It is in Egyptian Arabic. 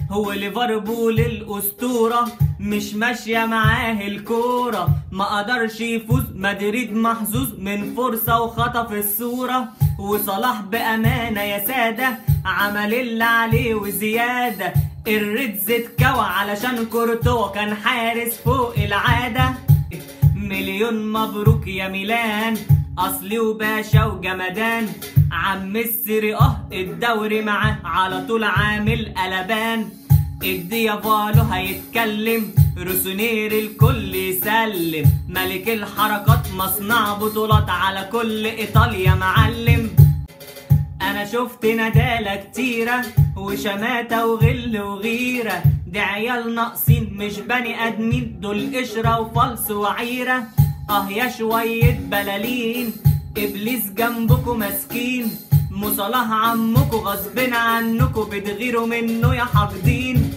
هو ليفربول الأسطورة مش ماشية معاه الكورة ما قدرش يفوز مدريد محظوظ من فرصة وخطف الصورة وصلاح بأمانة يا سادة عمل اللي عليه وزيادة الريدز اتكوى علشان كورتوا كان حارس فوق العادة مليون مبروك يا ميلان اصلي وباشا وجمدان عم السري اه الدوري معاه على طول عامل قلبان الديافالو هيتكلم روسونير الكل يسلم ملك الحركات مصنع بطولات على كل ايطاليا معلم انا شفت ندالة كتيرة وشماتة وغل وغيرة دي عيال ناقصين مش بني ادمين دول قشرة وفلس وعيرة اه يا شوية بلالين ابليس جنبكو مسكين مصالح عمكو غصبين عنكو بتغيروا منه يا حاقدين